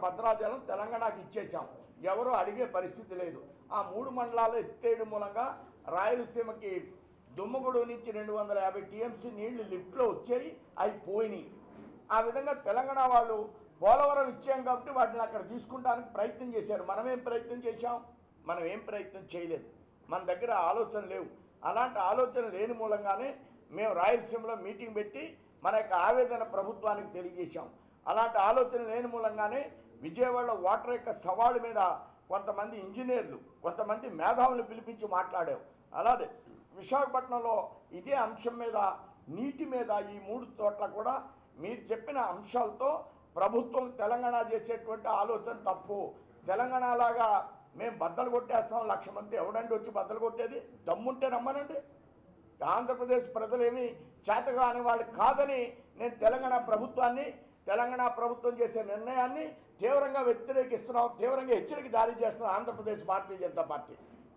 భద్రాచలం తెలంగాణకి ఇచ్చేసాం ఎవరు అడిగే పరిస్థితి లేదు ఆ మూడు మండలాలు ఎత్తేయడం మూలంగా రాయలసీమకి దుమ్మగూడు నుంచి రెండు వందల యాభై టీఎంసీ నీళ్లు లిఫ్ట్లో వచ్చాయి అవి పోయినాయి ఆ విధంగా తెలంగాణ వాళ్ళు పోలవరం ఇచ్చాం కాబట్టి వాటిని అక్కడ తీసుకుంటానికి ప్రయత్నం చేశారు మనం ఏం ప్రయత్నం చేశాం మనం ఏం ప్రయత్నం చేయలేదు మన దగ్గర ఆలోచన లేవు అలాంటి ఆలోచన లేని మూలంగానే మేము రాయలసీమలో మీటింగ్ పెట్టి మన యొక్క ఆవేదన ప్రభుత్వానికి తెలియజేశాం అలాంటి ఆలోచన లేని మూలంగానే విజయవాడలో వాటర్ యొక్క సవాలు మీద కొంతమంది ఇంజనీర్లు కొంతమంది మేధావులు పిలిపించి మాట్లాడాం అలాగే విశాఖపట్నంలో ఇదే అంశం మీద నీటి మీద ఈ మూడు చోట్ల కూడా మీరు చెప్పిన అంశాలతో ప్రభుత్వం తెలంగాణ చేసేటువంటి ఆలోచన తప్పు తెలంగాణ లాగా మేము బద్దలు కొట్టేస్తాం లక్ష మంది ఎవడండి వచ్చి బద్దలు కొట్టేది దమ్ముంటే రమ్మనండి ఆంధ్రప్రదేశ్ ప్రజలేమి చేతగాని వాళ్ళు కాదని నేను తెలంగాణ ప్రభుత్వాన్ని తెలంగాణ ప్రభుత్వం చేసే నిర్ణయాన్ని తీవ్రంగా వ్యతిరేకిస్తున్నాం తీవ్రంగా హెచ్చరిక జారీ చేస్తున్నాం ఆంధ్రప్రదేశ్ భారతీయ జనతా పార్టీ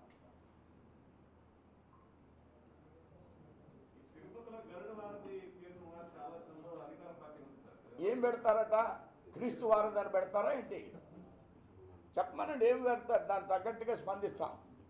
తిరుపతిలో గరుడ వారధి పేరును మార్చి ఆలోచనలో అధికార పార్టీ ఉంది సార్ ఏం పెడతారట క్రీస్తు వారదని పెడతారా ఏంటి చెప్పమనండి ఏం పెడతారు దానికి తగ్గట్టుగా స్పందిస్తాం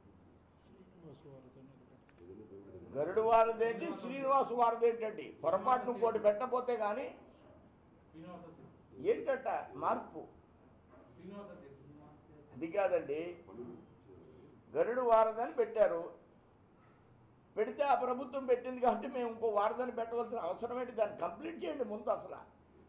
గరుడు వారదేంటి శ్రీనివాసు వారదేంటండి పొరపాటును ఇంకోటి పెట్టపోతే కానీ శ్రీనివాస శివ ఏంటట మార్పు శ్రీనివాస శివ అది కాదండి గరుడు వారదని పెట్టారు పెడితే ఆ ప్రభుత్వం పెట్టింది కాబట్టి మేము ఇంకో వారదని పెట్టవలసిన అవసరం ఏంటి దాన్ని కంప్లీట్ చేయండి ముందు అసలు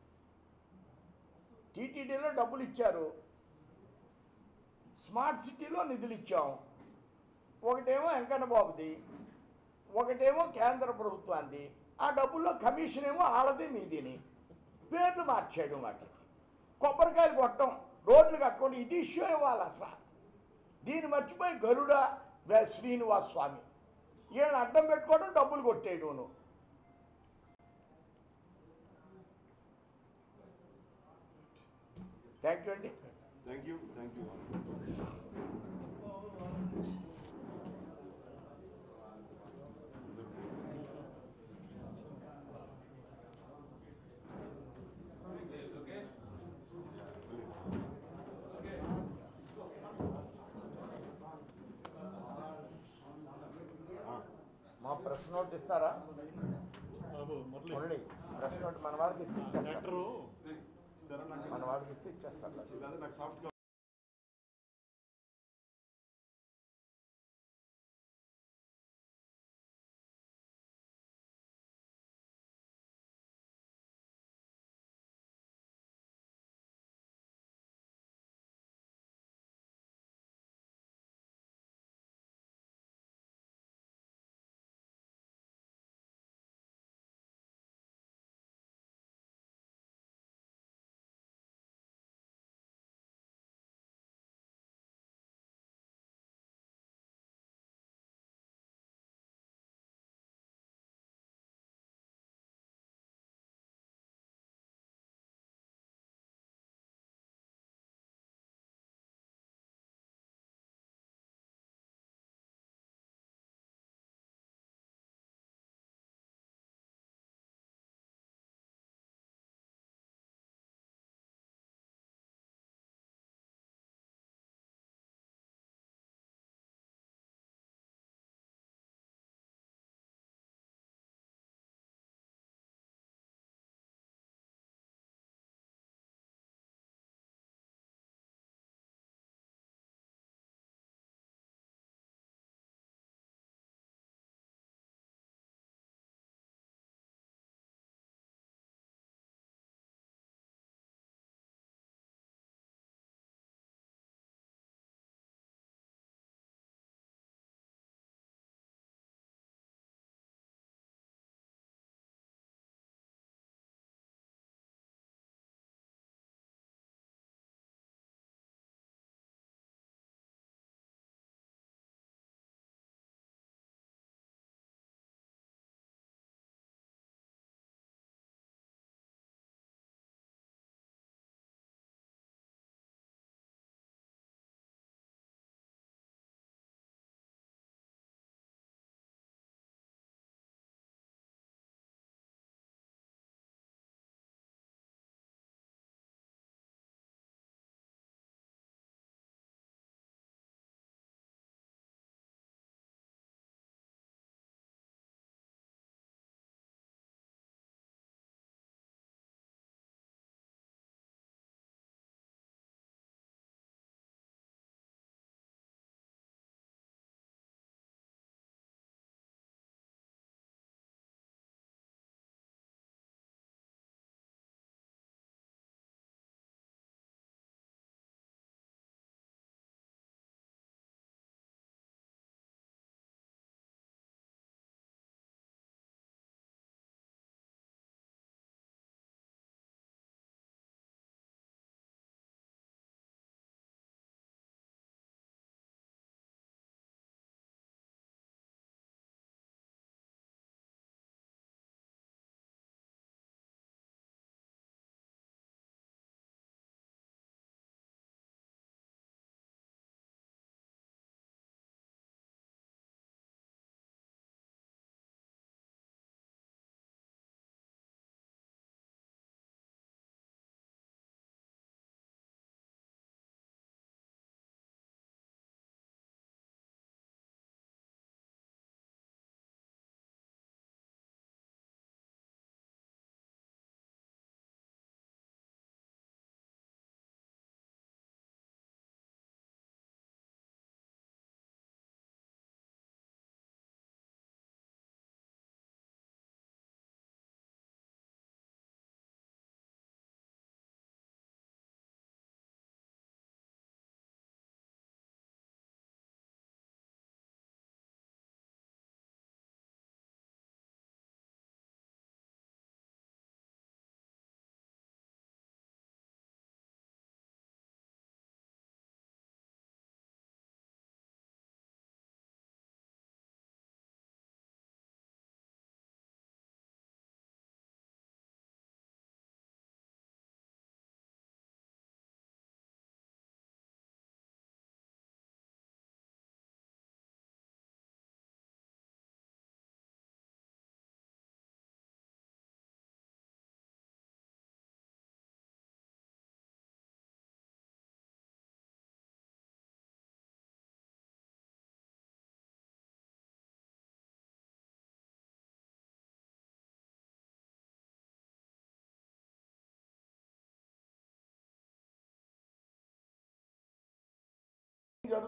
టీటీడీలో డబ్బులు ఇచ్చారు స్మార్ట్ సిటీలో నిధులు ఇచ్చాం ఒకటేమో వెంకన్న బాబుది ఒకటేమో కేంద్ర ప్రభుత్వాన్ని ఆ డబ్బుల్లో కమిషన్ ఏమో ఆడది మీదిని పేర్లు మార్చాడు వాటికి కొబ్బరికాయలు కొట్టడం రోడ్లు కట్టుకోండి ఇది ఇష్యూ ఇవ్వాలి అసలు దీన్ని మర్చిపోయి గరుడ వే- శ్రీనివాస్ స్వామి వీళ్ళని అడ్డం పెట్టుకోవడం డబ్బులు కొట్టేయడం నువ్వు థ్యాంక్ యూ అండి థ్యాంక్ యూ థ్యాంక్ యూ మా ప్రెస్ నోట్ ఇస్తారా బాబు మురళి మురళి ప్రెస్ నోట్ మన వాళ్ళకి ఇస్తే ఇచ్చేస్తారు లెటరు ఇస్తారా నాకు మన వాళ్ళకి ఇస్తే ఇచ్చేస్తారు లేదా నాకు సాఫ్ట్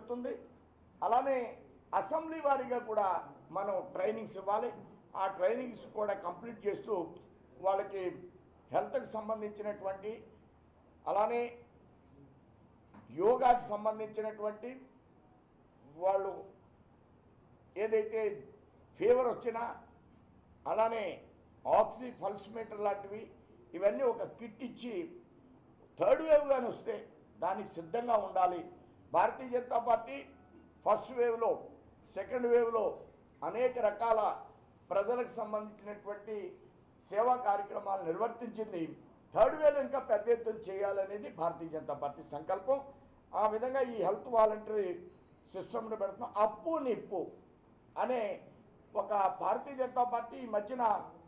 జరుగుతుంది అలానే అసెంబ్లీ వారీగా కూడా మనం ట్రైనింగ్స్ ఇవ్వాలి ఆ ట్రైనింగ్స్ కూడా కంప్లీట్ చేస్తూ వాళ్ళకి హెల్త్కి సంబంధించినటువంటి అలానే యోగాకి సంబంధించినటువంటి వాళ్ళు ఏదైతే ఫీవర్ వచ్చినా అలానే ఆక్సీ పల్స్ మీటర్ లాంటివి ఇవన్నీ ఒక కిట్ ఇచ్చి థర్డ్ వేవ్ కానీ వస్తే దానికి సిద్ధంగా ఉండాలి భారతీయ జనతా పార్టీ ఫస్ట్ వేవ్లో సెకండ్ వేవ్లో అనేక రకాల ప్రజలకు సంబంధించినటువంటి సేవా కార్యక్రమాలు నిర్వర్తించింది థర్డ్ వేవ్ ఇంకా పెద్ద ఎత్తున చేయాలనేది భారతీయ జనతా పార్టీ సంకల్పం ఆ విధంగా ఈ హెల్త్ వాలంటరీ సిస్టమ్ను పెడుతున్నాం అప్పు నిప్పు అనే ఒక భారతీయ జనతా పార్టీ ఈ మధ్యన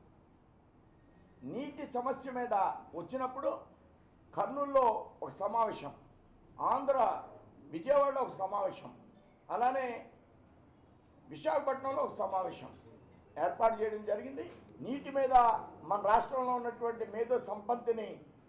నీటి సమస్య మీద వచ్చినప్పుడు కర్నూలులో ఒక సమావేశం ఆంధ్ర విజయవాడలో ఒక సమావేశం అలానే విశాఖపట్నంలో ఒక సమావేశం ఏర్పాటు చేయడం జరిగింది నీటి మీద మన రాష్ట్రంలో ఉన్నటువంటి మేధో సంపత్తిని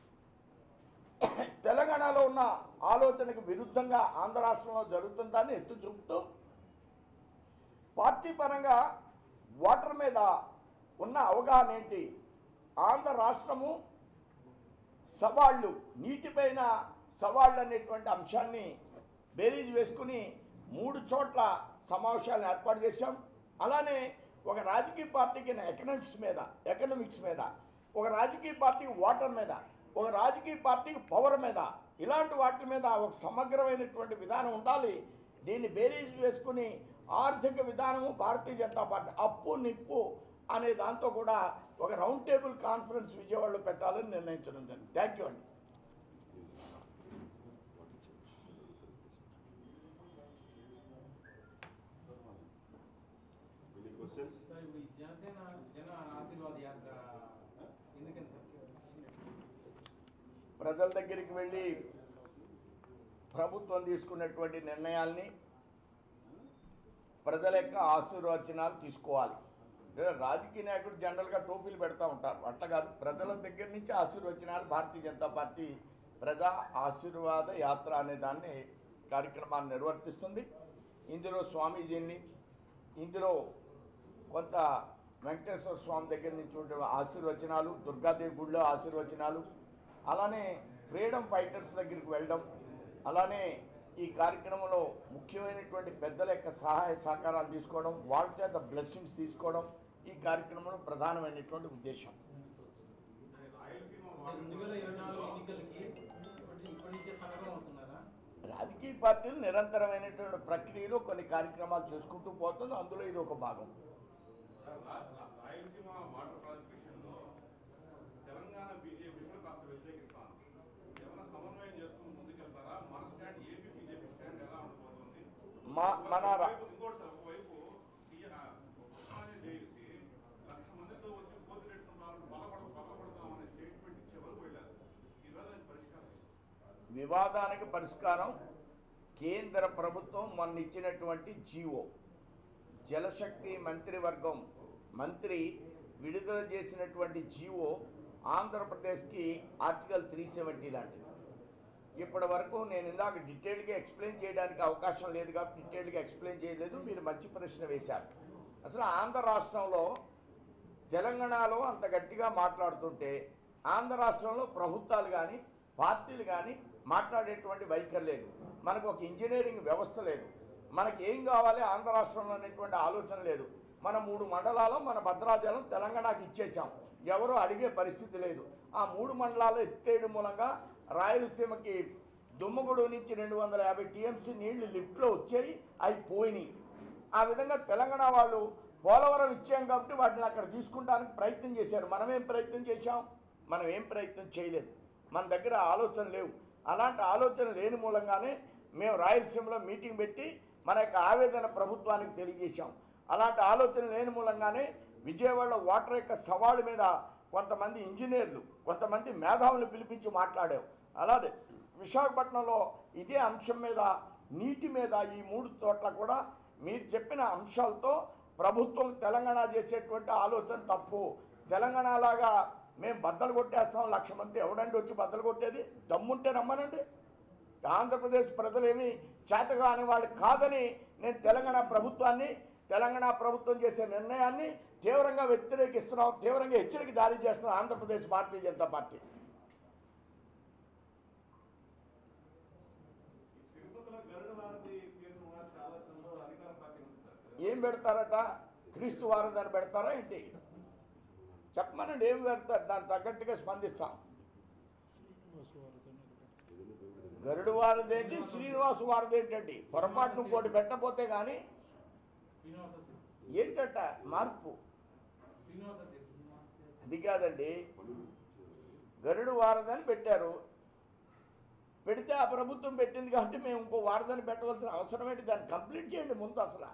తెలంగాణలో ఉన్న ఆలోచనకు విరుద్ధంగా ఆంధ్ర రాష్ట్రంలో జరుగుతుందని ఎత్తు చూపుతూ పార్టీ పరంగా వాటర్ మీద ఉన్న అవగాహన ఏంటి ఆంధ్ర రాష్ట్రము సవాళ్ళు నీటిపైన సవాళ్ళు అనేటువంటి అంశాన్ని బేరీజ్ వేసుకుని మూడు చోట్ల సమావేశాలను ఏర్పాటు చేశాం అలానే ఒక రాజకీయ పార్టీకి ఎకనామిక్స్ మీద ఎకనామిక్స్ మీద ఒక రాజకీయ పార్టీకి వాటర్ మీద ఒక రాజకీయ పార్టీకి పవర్ మీద ఇలాంటి వాటి మీద ఒక సమగ్రమైనటువంటి విధానం ఉండాలి దీన్ని బేరీజ్ వేసుకుని ఆర్థిక విధానము భారతీయ జనతా పార్టీ అప్పు నిప్పు అనే దాంతో కూడా ఒక రౌండ్ టేబుల్ కాన్ఫరెన్స్ విజయవాడలో పెట్టాలని నిర్ణయించడం జరిగింది థ్యాంక్ యూ అండి Any questions? సార్ ఇప్పుడు ఈ జనసేన జన ఆశీర్వాద యాత్ర ఎందుకని సార్ ప్రజల దగ్గరికి వెళ్ళి ప్రభుత్వం తీసుకున్నటువంటి నిర్ణయాల్ని ప్రజల యొక్క ఆశీర్వచనాలు తీసుకోవాలి లేదా రాజకీయ నాయకుడు జనరల్గా టోపీలు పెడతా ఉంటారు అట్లా కాదు ప్రజల దగ్గర నుంచి ఆశీర్వచనాలు భారతీయ జనతా పార్టీ ప్రజా ఆశీర్వాద యాత్ర అనే దాన్ని కార్యక్రమాన్ని నిర్వర్తిస్తుంది ఇందులో స్వామీజీని ఇందులో కొంత వెంకటేశ్వర స్వామి దగ్గర నుంచి ఉండే ఆశీర్వచనాలు దుర్గాదేవి గుడిలో ఆశీర్వచనాలు అలానే ఫ్రీడమ్ ఫైటర్స్ దగ్గరికి వెళ్ళడం అలానే ఈ కార్యక్రమంలో ముఖ్యమైనటువంటి పెద్దల యొక్క సహాయ సహకారాలు తీసుకోవడం వాళ్ళ చేత బ్లెస్సింగ్స్ తీసుకోవడం ఈ కార్యక్రమంలో ప్రధానమైనటువంటి ఉద్దేశం రెండు వేల ఇరవై నాలుగు ఎన్నికలకి ఇప్పటి ఇప్పటి నుంచే సన్నద్ధం అవుతున్నారా రాజకీయ పార్టీలు నిరంతరమైనటువంటి ప్రక్రియలో కొన్ని కార్యక్రమాలు చేసుకుంటూ పోతుంది అందులో ఇది ఒక భాగం రాయలసీమ వాటర్ ప్రాజెక్ట్ విషయంలో తెలంగాణ బీజేపీ కూడా కాస్త వ్యతిరేకిస్తాను ఏమైనా సమన్వయం చేసుకుని ముందుకెళ్తారా మన స్టాండ్ ఏపీ బీజేపీ స్టాండ్ ఎలా ఉండబోతుంది మా మన రా- ఒకవైపు- ఇంకోటి సార్ ఒకవైపు ఉస్మానియా జేఏసీ లక్ష మందితో వచ్చి పోతిరెట్టుకుంటామని బలపడ బలపడతామనే స్టేట్మెంట్ ఇచ్చే వరకు వెళ్ళారు ఈ రోజు దానికి పరిష్కారం ఏంటి? వివాదానికి పరిష్కారం కేంద్ర ప్రభుత్వం మొన్న ఇచ్చినటువంటి జీవో జలశక్తి మంత్రివర్గం మంత్రి విడుదల చేసినటువంటి జీవో ఆంధ్రప్రదేశ్కి ఆర్టికల్ త్రీ సెవెంటీ లాంటిది ఇప్పటి వరకు నేను ఇందాక డీటెయిల్గా ఎక్స్ప్లెయిన్ చేయడానికి అవకాశం లేదు కాబట్టి డీటెయిల్గా ఎక్స్ప్లెయిన్ చేయలేదు మీరు మంచి ప్రశ్న వేశారు అసలు ఆంధ్ర రాష్ట్రంలో తెలంగాణలో అంత గట్టిగా మాట్లాడుతుంటే ఆంధ్ర రాష్ట్రంలో ప్రభుత్వాలు కానీ పార్టీలు కానీ మాట్లాడేటువంటి వైఖరి లేదు మనకు ఒక ఇంజనీరింగ్ వ్యవస్థ లేదు మనకి ఏం కావాలి ఆంధ్ర రాష్ట్రంలో అనేటువంటి ఆలోచన లేదు మన మూడు మండలాలు మన భద్రాచలం తెలంగాణకి ఇచ్చేసాం ఎవరు అడిగే పరిస్థితి లేదు ఆ మూడు మండలాలు ఎత్తేయడం మూలంగా రాయలసీమకి దుమ్మగూడు నుంచి రెండు వందల యాభై టీఎంసీ నీళ్లు లిఫ్ట్లో వచ్చాయి అవి పోయినాయి ఆ విధంగా తెలంగాణ వాళ్ళు పోలవరం ఇచ్చాం కాబట్టి వాటిని అక్కడ తీసుకుంటానికి ప్రయత్నం చేశారు మనం ఏం ప్రయత్నం చేశాం మనం ఏం ప్రయత్నం చేయలేదు మన దగ్గర ఆలోచన లేవు అలాంటి ఆలోచన లేని మూలంగానే మేము రాయలసీమలో మీటింగ్ పెట్టి మన యొక్క ఆవేదన ప్రభుత్వానికి తెలియజేశాం అలాంటి ఆలోచన లేని మూలంగానే విజయవాడలో వాటర్ యొక్క సవాలు మీద కొంతమంది ఇంజనీర్లు కొంతమంది మేధావులు పిలిపించి మాట్లాడాం అలాగే విశాఖపట్నంలో ఇదే అంశం మీద నీటి మీద ఈ మూడు చోట్ల కూడా మీరు చెప్పిన అంశాలతో ప్రభుత్వం తెలంగాణ చేసేటువంటి ఆలోచన తప్పు తెలంగాణ లాగా మేము బద్దలు కొట్టేస్తాం లక్ష మంది ఎవడండి వచ్చి బద్దలు కొట్టేది దమ్ముంటే రమ్మనండి ఆంధ్రప్రదేశ్ ప్రజలేమి చేతగాని వాళ్ళు కాదని నేను తెలంగాణ ప్రభుత్వాన్ని తెలంగాణ ప్రభుత్వం చేసే నిర్ణయాన్ని తీవ్రంగా వ్యతిరేకిస్తున్నాం తీవ్రంగా హెచ్చరిక జారీ చేస్తున్నాం ఆంధ్రప్రదేశ్ భారతీయ జనతా పార్టీ తిరుపతిలో గరుడవారధి పేరును కూడా చాలా సందర్భాలు అధికార పార్టీ ఉంది సార్ ఏం పెడతారట క్రీస్తు వారదని పెడతారా ఏంటి చెప్పమనండి ఏం పెడతారు దానికి తగ్గట్టుగా స్పందిస్తాం గరుడు వారిదేంటి శ్రీనివాసు వారిదేంటండి పొరపాటును ఇంకోటి పెట్టపోతే కానీ ఏంటట మార్పు అది కాదండి గరుడు వారదని పెట్టారు పెడితే ఆ ప్రభుత్వం పెట్టింది కాబట్టి మేము ఇంకో వారదని పెట్టవలసిన అవసరం ఏంటి దాన్ని కంప్లీట్ చేయండి ముందు అసలు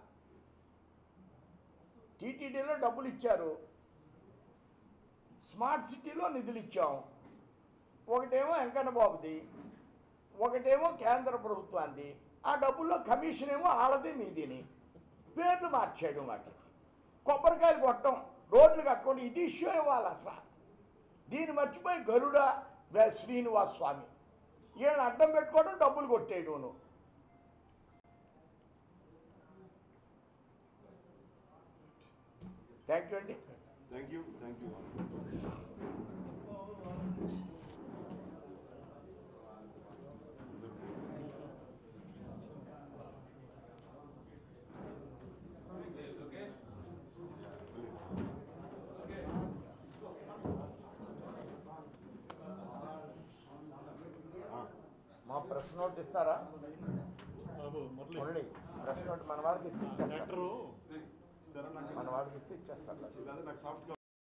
టీటీడీలో డబ్బులు ఇచ్చారు స్మార్ట్ సిటీలో నిధులు ఇచ్చాం ఒకటేమో వెంకన్న బాబుది ఒకటేమో కేంద్ర ప్రభుత్వాన్ని ఆ డబ్బుల్లో కమిషన్ ఏమో ఆలది మీదిని పేర్లు మార్చాడు వాటికి కొబ్బరికాయలు కొట్టం రోడ్లు కట్టుకోండి ఇది ఇష్యూ ఇవ్వాలి అసలు దీన్ని మర్చిపోయి గరుడ వే- శ్రీనివాస్ స్వామి వీళ్ళని అడ్డం పెట్టుకోవడం డబ్బులు కొట్టేయడం నువ్వు థ్యాంక్ యూ అండి థ్యాంక్ యూ థ్యాంక్ యూ మా ప్రెస్ నోట్ ఇస్తారా బాబు మురళి మురళి ప్రెస్ నోట్ మన వాళ్ళకి ఇస్తే ఇచ్చేస్తారు లెటరు ఇస్తారా నాకు మన వాళ్ళకి ఇస్తే ఇచ్చేస్తారు లేదా నాకు సాఫ్ట్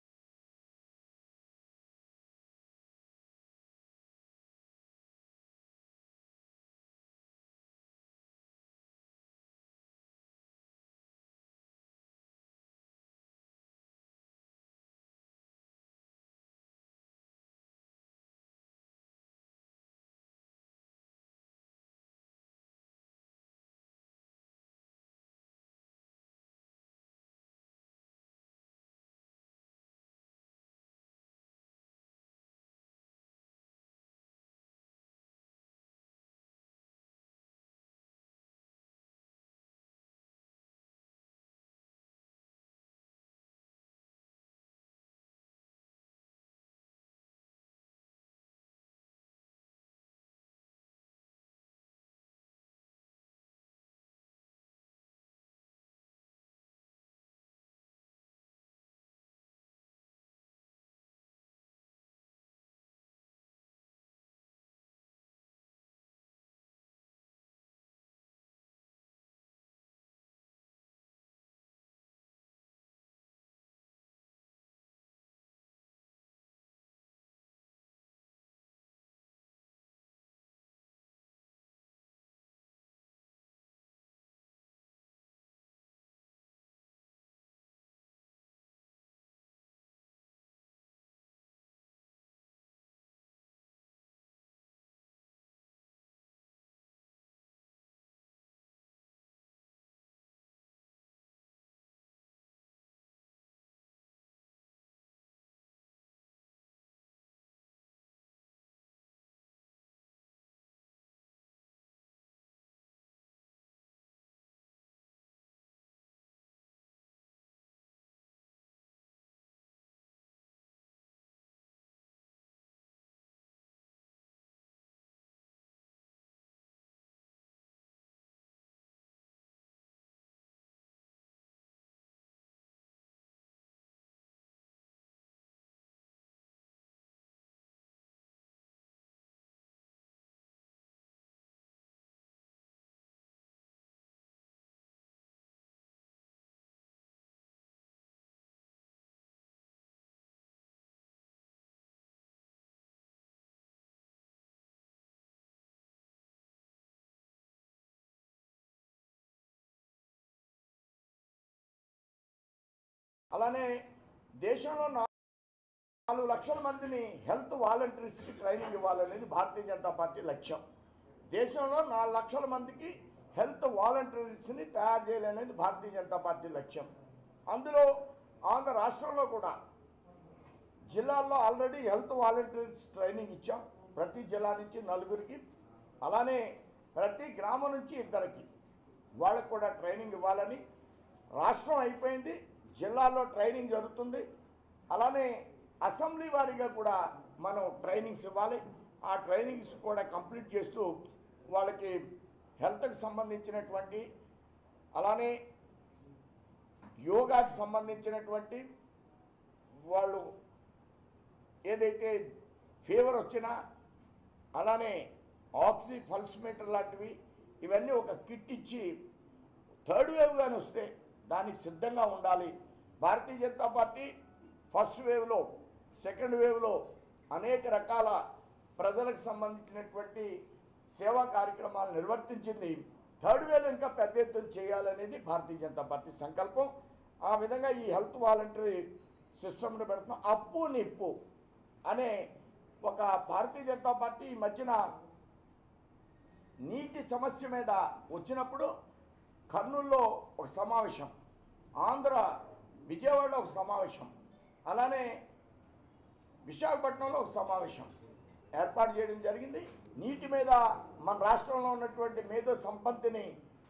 అలానే దేశంలో నా- నాలుగు లక్షల మందిని హెల్త్ వాలంటీర్స్కి ట్రైనింగ్ ఇవ్వాలనేది భారతీయ జనతా పార్టీ లక్ష్యం దేశంలో నాలుగు లక్షల మందికి హెల్త్ వాలంటీర్స్ని తయారు చేయాలనేది భారతీయ జనతా పార్టీ లక్ష్యం అందులో ఆంధ్ర రాష్ట్రంలో కూడా జిల్లాల్లో ఆల్రెడీ హెల్త్ వాలంటీర్స్ ట్రైనింగ్ ఇచ్చాం ప్రతి జిల్లా నుంచి నలుగురికి అలానే ప్రతి గ్రామం నుంచి ఇద్దరికి వాళ్ళకు కూడా ట్రైనింగ్ ఇవ్వాలని రాష్ట్రం అయిపోయింది జిల్లాల్లో ట్రైనింగ్ జరుగుతుంది అలానే అసెంబ్లీ వారీగా కూడా మనం ట్రైనింగ్స్ ఇవ్వాలి ఆ ట్రైనింగ్స్ కూడా కంప్లీట్ చేస్తూ వాళ్ళకి హెల్త్కి సంబంధించినటువంటి అలానే యోగాకి సంబంధించినటువంటి వాళ్ళు ఏదైతే ఫీవర్ వచ్చినా అలానే ఆక్సీ పల్స్ మీటర్ లాంటివి ఇవన్నీ ఒక కిట్ ఇచ్చి థర్డ్ వేవ్ కానీ వస్తే దానికి సిద్ధంగా ఉండాలి భారతీయ జనతా పార్టీ ఫస్ట్ వేవ్లో సెకండ్ వేవ్లో అనేక రకాల ప్రజలకు సంబంధించినటువంటి సేవా కార్యక్రమాలు నిర్వర్తించింది థర్డ్ వేవ్ ఇంకా పెద్ద ఎత్తున చేయాలనేది భారతీయ జనతా పార్టీ సంకల్పం ఆ విధంగా ఈ హెల్త్ వాలంటరీ సిస్టమ్ను పెడుతున్నాం అప్పు నిప్పు అనే ఒక భారతీయ జనతా పార్టీ ఈ మధ్యన నీటి సమస్య మీద వచ్చినప్పుడు కర్నూలులో ఒక సమావేశం ఆంధ్ర విజయవాడలో ఒక సమావేశం అలానే విశాఖపట్నంలో ఒక సమావేశం ఏర్పాటు చేయడం జరిగింది నీటి మీద మన రాష్ట్రంలో ఉన్నటువంటి మేధో సంపత్తిని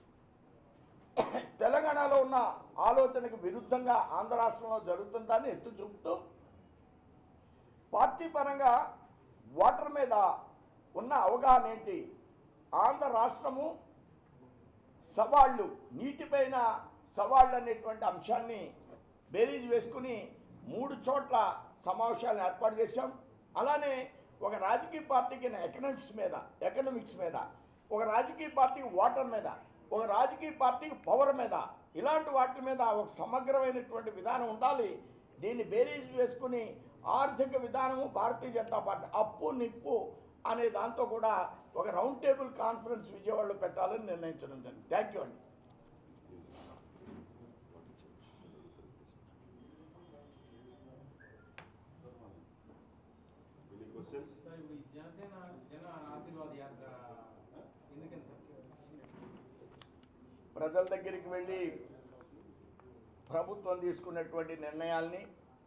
తెలంగాణలో ఉన్న ఆలోచనకు విరుద్ధంగా ఆంధ్ర రాష్ట్రంలో జరుగుతుందని ఎత్తు చూపుతూ పార్టీ పరంగా వాటర్ మీద ఉన్న అవగాహన ఏంటి ఆంధ్ర రాష్ట్రము సవాళ్ళు నీటిపైన సవాళ్ళు అనేటువంటి అంశాన్ని బేరీజ్ వేసుకుని మూడు చోట్ల సమావేశాలను ఏర్పాటు చేశాం అలానే ఒక రాజకీయ పార్టీకి ఎకనామిక్స్ మీద ఎకనామిక్స్ మీద ఒక రాజకీయ పార్టీకి వాటర్ మీద ఒక రాజకీయ పార్టీకి పవర్ మీద ఇలాంటి వాటి మీద ఒక సమగ్రమైనటువంటి విధానం ఉండాలి దీన్ని బేరీజ్ వేసుకుని ఆర్థిక విధానము భారతీయ జనతా పార్టీ అప్పు నిప్పు అనే దాంతో కూడా ఒక రౌండ్ టేబుల్ కాన్ఫరెన్స్ విజయవాడలో పెట్టాలని నిర్ణయించడం జరిగింది థ్యాంక్ యూ అండి Any questions? సార్ ఇప్పుడు ఈ జనసేన జన ఆశీర్వాద యాత్ర ఎందుకని సార్ ప్రజల దగ్గరికి వెళ్ళి ప్రభుత్వం తీసుకున్నటువంటి నిర్ణయాల్ని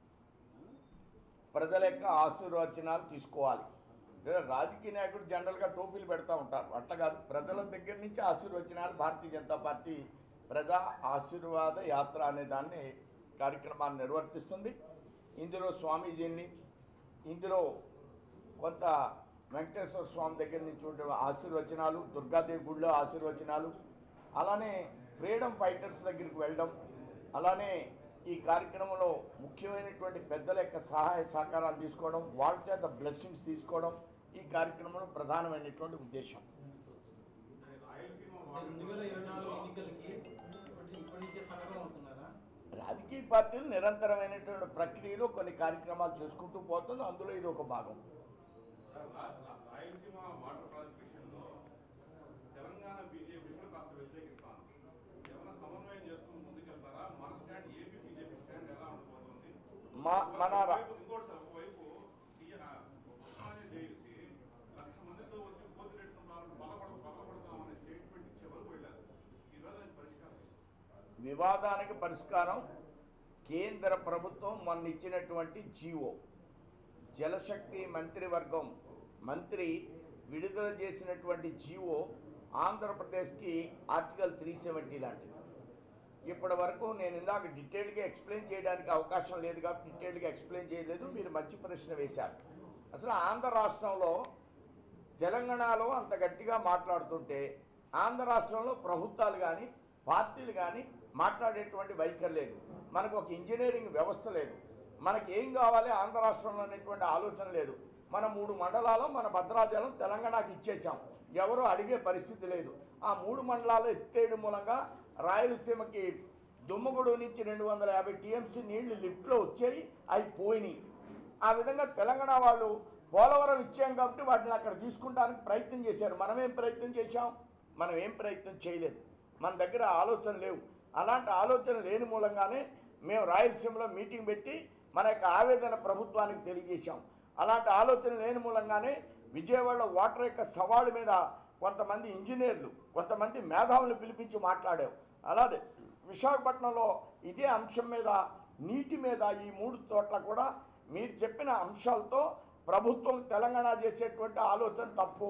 ప్రజల యొక్క ఆశీర్వచనాలు తీసుకోవాలి ఇదే రాజకీయ నాయకుడు జనరల్గా టోపీలు పెడతా ఉంటారు అట్లా కాదు ప్రజల దగ్గర నుంచి ఆశీర్వచనాలు భారతీయ జనతా పార్టీ ప్రజా ఆశీర్వాద యాత్ర అనే దాన్ని కార్యక్రమాన్ని నిర్వర్తిస్తుంది ఇందులో స్వామీజీని ఇందులో కొంత వెంకటేశ్వర స్వామి దగ్గర నుంచి ఉండే ఆశీర్వచనాలు దుర్గాదేవి గుడిలో ఆశీర్వచనాలు అలానే ఫ్రీడమ్ ఫైటర్స్ దగ్గరికి వెళ్ళడం అలానే ఈ కార్యక్రమంలో ముఖ్యమైనటువంటి పెద్దల యొక్క సహాయ సహకారాలు తీసుకోవడం వాళ్ళ చేత బ్లెస్సింగ్స్ తీసుకోవడం ఈ కార్యక్రమంలో ప్రధానమైనటువంటి ఉద్దేశం రాయలసీమ అంటే రెండు వేల ఇరవై నాలుగు ఎన్నికలకి ఇప్పటి ఇప్పటి నుంచే సన్నద్ధం అవుతున్నారా రాజకీయ పార్టీలు నిరంతరమైనటువంటి ప్రక్రియలో కొన్ని కార్యక్రమాలు చేసుకుంటూ పోతుంది అందులో ఇది ఒక భాగం రా- రా- రాయలసీమ వాటర్ ప్రాజెక్ట్ విషయంలో తెలంగాణ బీజేపీ కూడా కాస్త వ్యతిరేకిస్తాను ఏమైనా సమన్వయం చేసుకుని ముందుకెళ్తారా మన స్టాండ్ ఏపీ బీజేపీ స్టాండ్ ఎలా ఉండబోతుంది మా మన రా- ఒకవైపు- ఇంకోటి సార్ ఒకవైపు టీ- ఆ, ఉస్మానియా జేయూసీ లక్ష మందితో వచ్చి కోతిరెట్టిన వాళ్ళని బలపడ బలపడతామనే స్టేట్మెంట్ ఇచ్చే వరకు వెళ్ళారు ఈ రోజు దానికి పరిష్కారం లేదు. వివాదానికి పరిష్కారం కేంద్ర ప్రభుత్వం మొన్న ఇచ్చినటువంటి జీవో జలశక్తి మంత్రివర్గం మంత్రి విడుదల చేసినటువంటి జీవో ఆంధ్రప్రదేశ్కి ఆర్టికల్ త్రీ సెవెంటీ లాంటిది ఇప్పటి వరకు నేను ఇందాక డీటెయిల్గా ఎక్స్ప్లెయిన్ చేయడానికి అవకాశం లేదు కాబట్టి డీటెయిల్గా ఎక్స్ప్లెయిన్ చేయలేదు మీరు మంచి ప్రశ్న వేశారు అసలు ఆంధ్ర రాష్ట్రంలో తెలంగాణలో అంత గట్టిగా మాట్లాడుతుంటే ఆంధ్ర రాష్ట్రంలో ప్రభుత్వాలు కానీ పార్టీలు కానీ మాట్లాడేటువంటి వైఖరి లేదు మనకు ఒక ఇంజనీరింగ్ వ్యవస్థ లేదు మనకి ఏం కావాలి ఆంధ్ర రాష్ట్రంలో అనేటువంటి ఆలోచన లేదు మన మూడు మండలాలు మన భద్రాచలం తెలంగాణకి ఇచ్చేసాం ఎవరు అడిగే పరిస్థితి లేదు ఆ మూడు మండలాలు ఎత్తేయడం మూలంగా రాయలసీమకి దుమ్మగూడు నుంచి రెండు వందల యాభై టీఎంసీ నీళ్లు లిఫ్ట్లో వచ్చాయి అవి పోయినాయి ఆ విధంగా తెలంగాణ వాళ్ళు పోలవరం ఇచ్చాం కాబట్టి వాటిని అక్కడ తీసుకుంటానికి ప్రయత్నం చేశారు మనం ఏం ప్రయత్నం చేశాం మనం ఏం ప్రయత్నం చేయలేదు మన దగ్గర ఆలోచన లేవు అలాంటి ఆలోచన లేని మూలంగానే మేము రాయలసీమలో మీటింగ్ పెట్టి మన యొక్క ఆవేదన ప్రభుత్వానికి తెలియజేశాం అలాంటి ఆలోచన లేని మూలంగానే విజయవాడలో వాటర్ యొక్క సవాలు మీద కొంతమంది ఇంజనీర్లు కొంతమంది మేధావులను పిలిపించి మాట్లాడాం అలాగే విశాఖపట్నంలో ఇదే అంశం మీద నీటి మీద ఈ మూడు చోట్ల కూడా మీరు చెప్పిన అంశాలతో ప్రభుత్వం తెలంగాణ చేసేటువంటి ఆలోచన తప్పు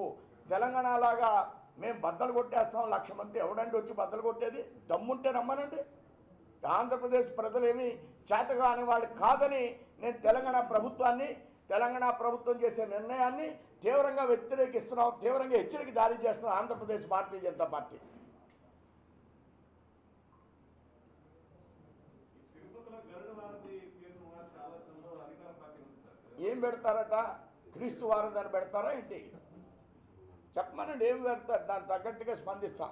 తెలంగాణ లాగా మేము బద్దలు కొట్టేస్తాం లక్ష మంది ఎవడండి వచ్చి బద్దలు కొట్టేది దమ్ముంటే రమ్మనండి ఆంధ్రప్రదేశ్ ప్రజలేమి చేతగాని వాళ్ళు కాదని నేను తెలంగాణ ప్రభుత్వాన్ని తెలంగాణ ప్రభుత్వం చేసే నిర్ణయాన్ని తీవ్రంగా వ్యతిరేకిస్తున్నాం తీవ్రంగా హెచ్చరిక జారీ చేస్తున్నాం ఆంధ్రప్రదేశ్ భారతీయ జనతా పార్టీ తిరుపతిలో గరుడ వారధి పేరును కూడా చాలా సందర్భాలు అధికార పార్టీ ఉంది సార్ ఏం పెడతారట క్రీస్తు వారదని పెడతారా ఏంటి చెప్పమనండి ఏం పెడతారు దానికి తగ్గట్టుగా స్పందిస్తాం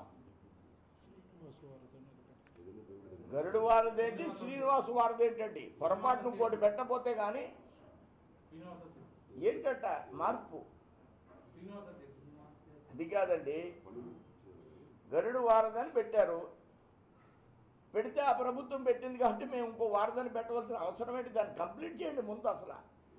గరుడు వారదేంటి శ్రీనివాసు వారదేంటండి పొరపాటును ఇంకోటి పెట్టపోతే కానీ శ్రీనివాస శివ ఏంటట మార్పు శ్రీనివాస శివ అది కాదండి గరుడు వారదని పెట్టారు పెడితే ఆ ప్రభుత్వం పెట్టింది కాబట్టి మేము ఇంకో వారదని పెట్టవలసిన అవసరం ఏంటి దాన్ని కంప్లీట్ చేయండి ముందు అసలు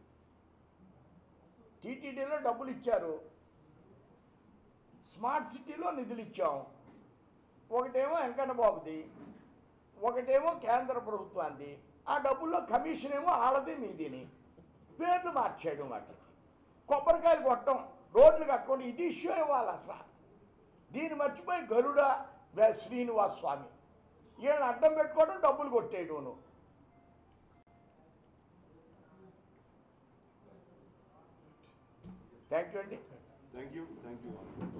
టీటీడీలో డబ్బులు ఇచ్చారు స్మార్ట్ సిటీలో నిధులు ఇచ్చాం ఒకటేమో వెంకన్న బాబుది ఒకటేమో కేంద్ర ప్రభుత్వాన్ని ఆ డబ్బుల్లో కమిషన్ ఏమో ఆళ్ళది మీదిని పేర్లు మార్చేయడం వాటికి కొబ్బరికాయలు కొట్టడం రోడ్లు కట్టుకోండి ఇది ఇష్యూ ఇవ్వాలి అసలు దీన్ని మర్చిపోయి గరుడ వే- శ్రీనివాస్ స్వామి వీళ్ళని అడ్డం పెట్టుకోవడం డబ్బులు కొట్టేయడం థ్యాంక్ యూ అండి థ్యాంక్ యూ థ్యాంక్ యూ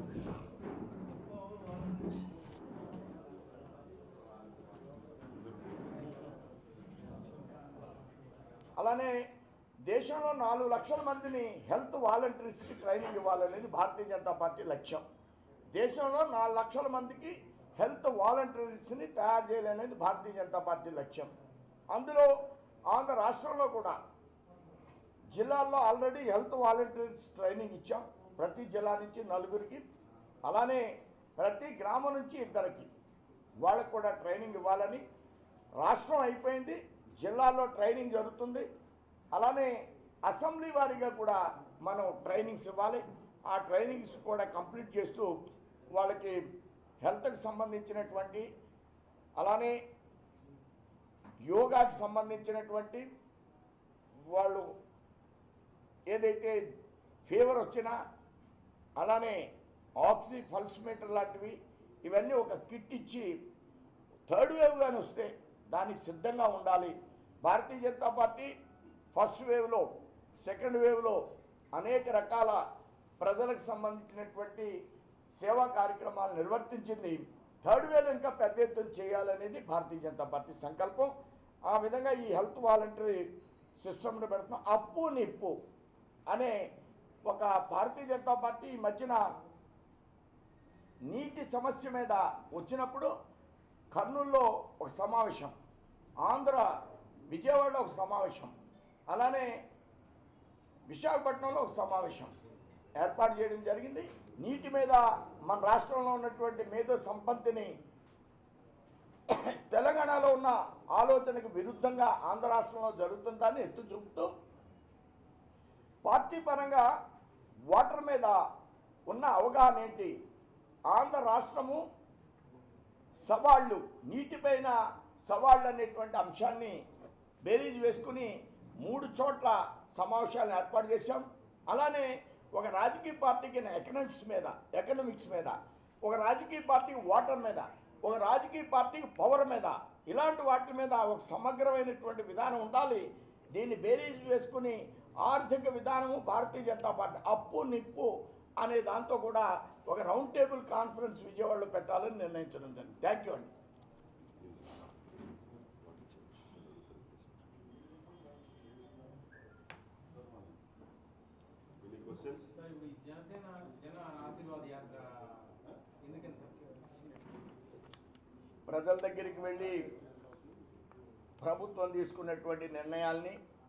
అలానే దేశంలో నాలుగు లక్షల మందిని హెల్త్ వాలంటీర్స్కి ట్రైనింగ్ ఇవ్వాలనేది భారతీయ జనతా పార్టీ లక్ష్యం దేశంలో నాలుగు లక్షల మందికి హెల్త్ వాలంటీర్స్ని తయారు చేయాలనేది భారతీయ జనతా పార్టీ లక్ష్యం అందులో ఆంధ్ర రాష్ట్రంలో కూడా జిల్లాల్లో ఆల్రెడీ హెల్త్ వాలంటీర్స్ ట్రైనింగ్ ఇచ్చాం ప్రతి జిల్లా నుంచి నలుగురికి అలానే ప్రతి గ్రామం నుంచి ఇద్దరికి వాళ్ళకు కూడా ట్రైనింగ్ ఇవ్వాలని రాష్ట్రం అయిపోయింది జిల్లాల్లో ట్రైనింగ్ జరుగుతుంది అలానే అసెంబ్లీ వారీగా కూడా మనం ట్రైనింగ్స్ ఇవ్వాలి ఆ ట్రైనింగ్స్ కూడా కంప్లీట్ చేస్తూ వాళ్ళకి హెల్త్కి సంబంధించినటువంటి అలానే యోగాకి సంబంధించినటువంటి వాళ్ళు ఏదైతే ఫీవర్ వచ్చినా అలానే ఆక్సీ పల్స్ మీటర్ లాంటివి ఇవన్నీ ఒక కిట్ ఇచ్చి థర్డ్ వేవ్ కానీ వస్తే దానికి సిద్ధంగా ఉండాలి భారతీయ జనతా పార్టీ ఫస్ట్ వేవ్లో సెకండ్ వేవ్లో అనేక రకాల ప్రజలకు సంబంధించినటువంటి సేవా కార్యక్రమాలు నిర్వర్తించింది థర్డ్ వేవ్ ఇంకా పెద్ద ఎత్తున చేయాలనేది భారతీయ జనతా పార్టీ సంకల్పం ఆ విధంగా ఈ హెల్త్ వాలంటరీ సిస్టమ్ను పెడుతున్నాం అప్పు నిప్పు అనే ఒక భారతీయ జనతా పార్టీ ఈ మధ్యన నీటి సమస్య మీద వచ్చినప్పుడు కర్నూలులో ఒక సమావేశం ఆంధ్ర విజయవాడలో ఒక సమావేశం అలానే విశాఖపట్నంలో ఒక సమావేశం ఏర్పాటు చేయడం జరిగింది నీటి మీద మన రాష్ట్రంలో ఉన్నటువంటి మేధో సంపత్తిని తెలంగాణలో ఉన్న ఆలోచనకు విరుద్ధంగా ఆంధ్ర రాష్ట్రంలో జరుగుతుందని ఎత్తు చూపుతూ పార్టీ పరంగా వాటర్ మీద ఉన్న అవగాహన ఏంటి ఆంధ్ర రాష్ట్రము సవాళ్ళు నీటిపైన సవాళ్ళు అనేటువంటి అంశాన్ని బేరీజ్ వేసుకుని మూడు చోట్ల సమావేశాలను ఏర్పాటు చేశాం అలానే ఒక రాజకీయ పార్టీకి ఎకనామిక్స్ మీద ఎకనామిక్స్ మీద ఒక రాజకీయ పార్టీకి వాటర్ మీద ఒక రాజకీయ పార్టీకి పవర్ మీద ఇలాంటి వాటి మీద ఒక సమగ్రమైనటువంటి విధానం ఉండాలి దీన్ని బేరీజ్ వేసుకుని ఆర్థిక విధానము భారతీయ జనతా పార్టీ అప్పు నిప్పు అనే దాంతో కూడా ఒక రౌండ్ టేబుల్ కాన్ఫరెన్స్ విజయవాడలో పెట్టాలని నిర్ణయించడం జరిగింది థ్యాంక్ యూ అండి ఎనీ క్వశ్చన్స్ సార్ ఇప్పుడు ఈ జనసేన జన ఆశీర్వాద యాత్ర ఎందుకని సార్ ప్రజల దగ్గరికి వెళ్ళి ప్రభుత్వం తీసుకున్నటువంటి నిర్ణయాల్ని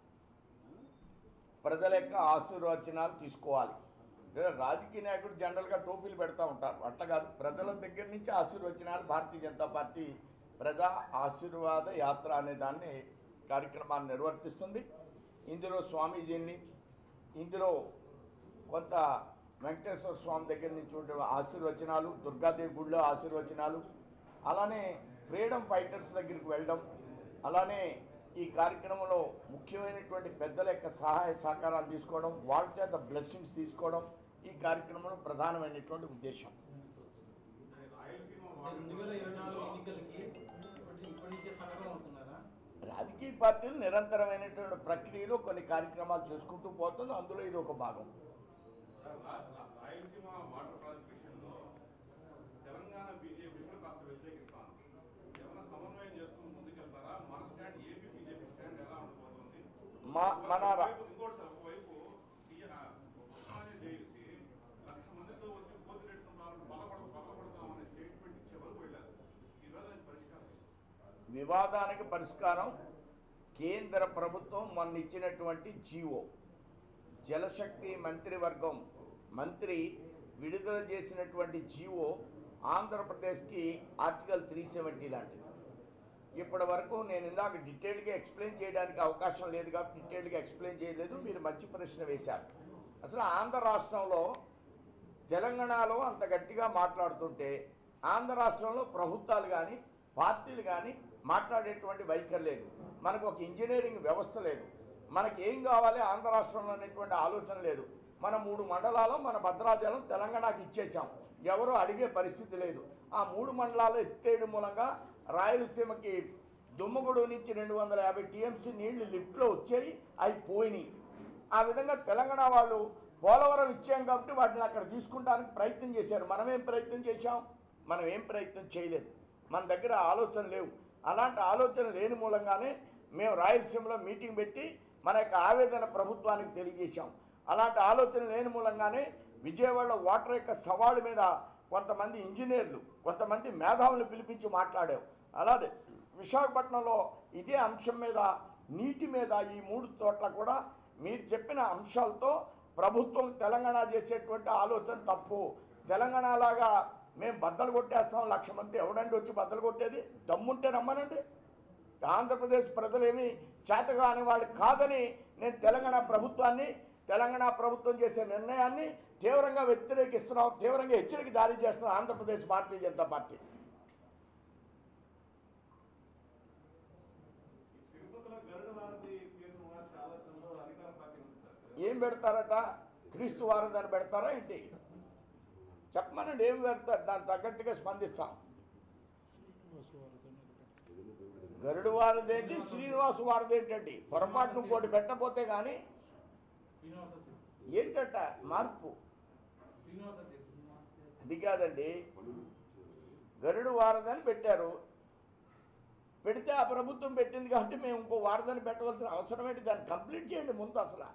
ప్రజల యొక్క ఆశీర్వచనాలు తీసుకోవాలి ఇదే రాజకీయ నాయకుడు జనరల్గా టోపీలు పెడతా ఉంటారు అట్లా కాదు ప్రజల దగ్గర నుంచి ఆశీర్వచనాలు భారతీయ జనతా పార్టీ ప్రజా ఆశీర్వాద యాత్ర అనే దాన్ని కార్యక్రమాన్ని నిర్వర్తిస్తుంది ఇందులో స్వామీజీని ఇందులో కొంత వెంకటేశ్వర స్వామి దగ్గర నుంచి ఉండే ఆశీర్వచనాలు దుర్గాదేవి గుడిలో ఆశీర్వచనాలు అలానే ఫ్రీడమ్ ఫైటర్స్ దగ్గరికి వెళ్ళడం అలానే ఈ కార్యక్రమంలో ముఖ్యమైనటువంటి పెద్దల యొక్క సహాయ సహకారాలు తీసుకోవడం వాళ్ళ చేత బ్లెస్సింగ్స్ తీసుకోవడం ఈ కార్యక్రమంలో ప్రధానమైనటువంటి ఉద్దేశం రాయలసీమ అంటే రెండు వేల ఇరవై నాలుగు ఎన్నికలకి ఇప్పటి ఇప్పటి నుంచే సన్నద్ధం అవుతున్నారా రాజకీయ పార్టీలు నిరంతరమైనటువంటి ప్రక్రియలో కొన్ని కార్యక్రమాలు చేసుకుంటూ పోతుంది అందులో ఇది ఒక భాగం సార్, రా- రా- రాయలసీమ వాటర్ ప్రాజెక్ట్ విషయంలో తెలంగాణ బీజేపీ కూడా కాస్త వ్యతిరేకిస్తాను ఏమైనా సమన్వయం చేసుకుని ముందుకెళ్తారా మన స్టాండ్ ఏపీ బీజేపీ స్టాండ్ ఎలా ఉండబోతుంది మా మన రా- ఒకవైపు- ఇంకోటి సార్ ఒకవైపు టీ- ఆ, ఉస్మానియా జేఏసీ లక్ష మందితో వచ్చి పోతిరెట్టు బలపడ బలపడతామనే స్టేట్మెంట్ ఇచ్చే వరకు వెళ్ళారు ఈ రోజు అది పరిష్కారం లేదు. వివాదానికి పరిష్కారం కేంద్ర ప్రభుత్వం మొన్న ఇచ్చినటువంటి జీవో జలశక్తి మంత్రివర్గం మంత్రి విడుదల చేసినటువంటి జీవో ఆంధ్రప్రదేశ్కి ఆర్టికల్ త్రీ సెవెంటీ లాంటిది ఇప్పటి వరకు నేను ఇందాక డీటెయిల్గా ఎక్స్ప్లెయిన్ చేయడానికి అవకాశం లేదు కాబట్టి డీటెయిల్గా ఎక్స్ప్లెయిన్ చేయలేదు మీరు మంచి ప్రశ్న వేశారు అసలు ఆంధ్ర రాష్ట్రంలో తెలంగాణలో అంత గట్టిగా మాట్లాడుతుంటే ఆంధ్ర రాష్ట్రంలో ప్రభుత్వాలు కానీ పార్టీలు కానీ మాట్లాడేటువంటి వైఖరి లేదు మనకు ఒక ఇంజనీరింగ్ వ్యవస్థ లేదు మనకి ఏం కావాలి ఆంధ్ర రాష్ట్రంలో అనేటువంటి ఆలోచన లేదు మన మూడు మండలాలు మన భద్రాచలం తెలంగాణకి ఇచ్చేసాం ఎవరు అడిగే పరిస్థితి లేదు ఆ మూడు మండలాలు ఎత్తేయడం మూలంగా రాయలసీమకి దుమ్మగూడు నుంచి రెండు వందల యాభై టీఎంసీ నీళ్లు లిఫ్ట్లో వచ్చాయి అవి పోయినాయి ఆ విధంగా తెలంగాణ వాళ్ళు పోలవరం ఇచ్చాం కాబట్టి వాటిని అక్కడ తీసుకుంటానికి ప్రయత్నం చేశారు మనం ఏం ప్రయత్నం చేశాం మనం ఏం ప్రయత్నం చేయలేదు మన దగ్గర ఆలోచన లేవు అలాంటి ఆలోచన లేని మూలంగానే మేము రాయలసీమలో మీటింగ్ పెట్టి మన యొక్క ఆవేదన ప్రభుత్వానికి తెలియజేశాం అలాంటి ఆలోచన లేని మూలంగానే విజయవాడలో వాటర్ యొక్క సవాలు మీద కొంతమంది ఇంజనీర్లు కొంతమంది మేధావులను పిలిపించి మాట్లాడాం అలాగే విశాఖపట్నంలో ఇదే అంశం మీద నీటి మీద ఈ మూడు చోట్ల కూడా మీరు చెప్పిన అంశాలతో ప్రభుత్వం తెలంగాణ చేసేటువంటి ఆలోచన తప్పు తెలంగాణ లాగా మేము బద్దలు కొట్టేస్తాం లక్ష మంది ఎవడండి వచ్చి బద్దలు కొట్టేది దమ్ముంటే రమ్మనండి ఆంధ్రప్రదేశ్ ప్రజలేమి చేతగాని వాళ్ళు కాదని నేను తెలంగాణ ప్రభుత్వాన్ని తెలంగాణ ప్రభుత్వం చేసే నిర్ణయాన్ని తీవ్రంగా వ్యతిరేకిస్తున్నాం తీవ్రంగా హెచ్చరిక జారీ చేస్తున్నాం ఆంధ్రప్రదేశ్ భారతీయ జనతా పార్టీ తిరుపతిలో గరుడ వారధి పేరును కూడా చాలా సందర్భాలు అధికార పార్టీ ఉంది సార్ ఏం పెడతారట క్రీస్తు వారదని పెడతారా ఏంటి చెప్పమనండి ఏం పెడతారు దానికి తగ్గట్టుగా స్పందిస్తాం గరుడు వారదేంటి శ్రీనివాసు వారదేంటండి పొరపాటును ఇంకోటి పెట్టపోతే కానీ శ్రీనివాస సేతు ఏంటట మార్పు శ్రీనివాస సేతు అది కాదండి గరుడు వారదని పెట్టారు పెడితే ఆ ప్రభుత్వం పెట్టింది కాబట్టి మేము ఇంకో వారదని పెట్టవలసిన అవసరం ఏంటి దాన్ని కంప్లీట్ చేయండి ముందు అసలు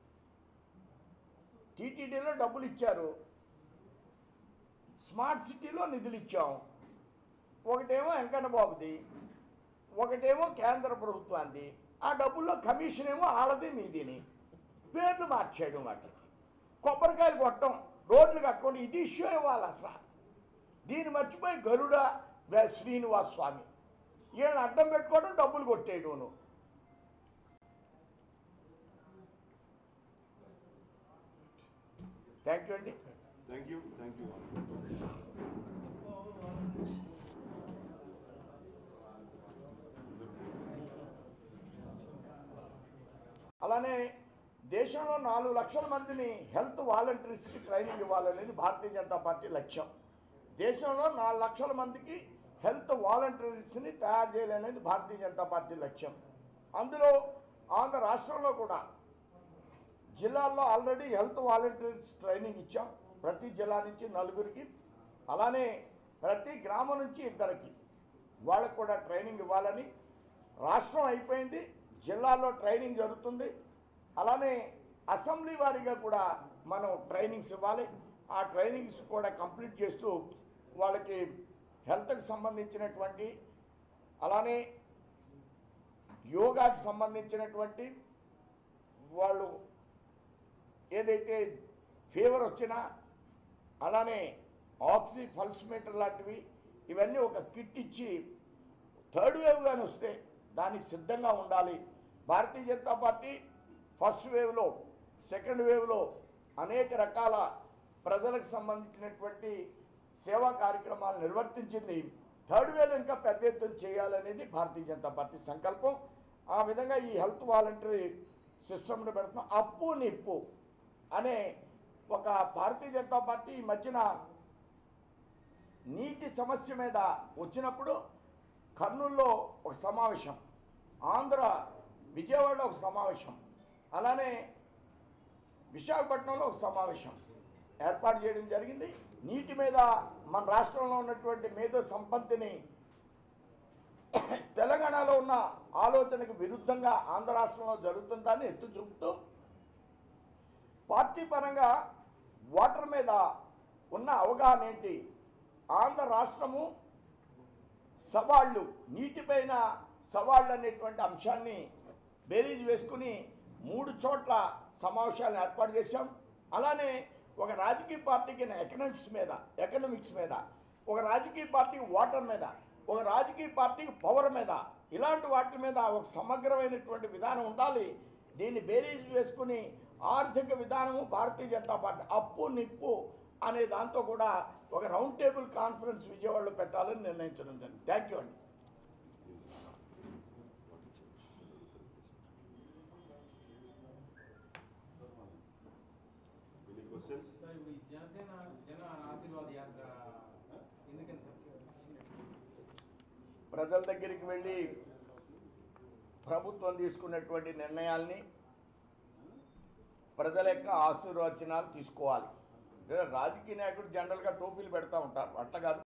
టీటీడీలో డబ్బులు ఇచ్చారు స్మార్ట్ సిటీలో నిధులు ఇచ్చాం ఒకటేమో వెంకన్న బాబుది ఒకటేమో కేంద్ర ప్రభుత్వాన్ని ఆ డబ్బుల్లో కమిషన్ ఏమో ఆడది మీదిని పేర్లు మార్చేయడం వాటికి కొబ్బరికాయలు కొట్టడం రోడ్లు కట్టుకోండి ఇది ఇష్యూ ఇవ్వాలి అసలు దీన్ని మర్చిపోయి గరుడ వే- శ్రీనివాస్ స్వామి వీళ్ళని అడ్డం పెట్టుకోవడం డబ్బులు కొట్టేయడం థ్యాంక్ యూ అండి Thank you, thank you. అలానే దేశంలో నాలుగు లక్షల మందిని హెల్త్ వాలంటీర్స్కి ట్రైనింగ్ ఇవ్వాలనేది భారతీయ జనతా పార్టీ లక్ష్యం దేశంలో నాలుగు లక్షల మందికి హెల్త్ వాలంటీర్స్ని తయారు చేయాలనేది భారతీయ జనతా పార్టీ లక్ష్యం అందులో ఆంధ్ర రాష్ట్రంలో కూడా జిల్లాల్లో ఆల్రెడీ హెల్త్ వాలంటీర్స్ ట్రైనింగ్ ఇచ్చాం ప్రతి జిల్లా నుంచి నలుగురికి అలానే ప్రతి గ్రామం నుంచి ఇద్దరికి వాళ్ళకు కూడా ట్రైనింగ్ ఇవ్వాలని రాష్ట్రం అయిపోయింది జిల్లాలో ట్రైనింగ్ జరుగుతుంది అలానే అసెంబ్లీ వారీగా కూడా మనం ట్రైనింగ్స్ ఇవ్వాలి ఆ ట్రైనింగ్స్ కూడా కంప్లీట్ చేస్తూ వాళ్ళకి హెల్త్కి సంబంధించినటువంటి అలానే యోగాకి సంబంధించినటువంటి వాళ్ళు ఏదైతే ఫీవర్ వచ్చినా అలానే ఆక్సీ పల్స్ మీటర్ లాంటివి ఇవన్నీ ఒక కిట్ ఇచ్చి థర్డ్ వేవ్ కానీ వస్తే దానికి సిద్ధంగా ఉండాలి భారతీయ జనతా పార్టీ ఫస్ట్ వేవ్లో సెకండ్ వేవ్లో అనేక రకాల ప్రజలకు సంబంధించినటువంటి సేవా కార్యక్రమాలు నిర్వర్తించింది థర్డ్ వేవ్ ఇంకా పెద్ద ఎత్తున చేయాలనేది భారతీయ జనతా పార్టీ సంకల్పం ఆ విధంగా ఈ హెల్త్ వాలంటరీ సిస్టమ్ని పెడుతున్నాం అప్పు నిప్పు అనే ఒక భారతీయ జనతా పార్టీ ఈ మధ్యన నీటి సమస్య మీద వచ్చినప్పుడు కర్నూలులో ఒక సమావేశం ఆంధ్ర విజయవాడలో ఒక సమావేశం అలానే విశాఖపట్నంలో ఒక సమావేశం ఏర్పాటు చేయడం జరిగింది నీటి మీద మన రాష్ట్రంలో ఉన్నటువంటి మేధో సంపత్తిని తెలంగాణలో ఉన్న ఆలోచనకు విరుద్ధంగా ఆంధ్ర రాష్ట్రంలో జరుగుతుందని ఎత్తు చూపుతూ పార్టీ పరంగా వాటర్ మీద ఉన్న అవగాహన ఏంటి ఆంధ్ర రాష్ట్రము సవాళ్ళు నీటిపైన సవాళ్ళు అనేటువంటి అంశాన్ని బేరీజ్ వేసుకుని మూడు చోట్ల సమావేశాలను ఏర్పాటు చేశాం అలానే ఒక రాజకీయ పార్టీకి ఎకనామిక్స్ మీద ఎకనామిక్స్ మీద ఒక రాజకీయ పార్టీకి వాటర్ మీద ఒక రాజకీయ పార్టీకి పవర్ మీద ఇలాంటి వాటి మీద ఒక సమగ్రమైనటువంటి విధానం ఉండాలి దీన్ని బేరీజ్ వేసుకుని ఆర్థిక విధానము భారతీయ జనతా పార్టీ అప్పు నిప్పు అనే దాంతో కూడా ఒక రౌండ్ టేబుల్ కాన్ఫరెన్స్ విజయవాడలో పెట్టాలని నిర్ణయించడం జరిగింది థ్యాంక్ యూ అండి Any questions? సార్ ఇప్పుడు ఈ జనసేన జన ఆశీర్వాద యాత్ర ఎందుకని సార్ ప్రజల దగ్గరికి వెళ్ళి ప్రభుత్వం తీసుకున్నటువంటి నిర్ణయాల్ని ప్రజల యొక్క ఆశీర్వచనాలు తీసుకోవాలి ఇదే రాజకీయ నాయకుడు జనరల్గా టోపీలు పెడతా ఉంటారు అట్లా కాదు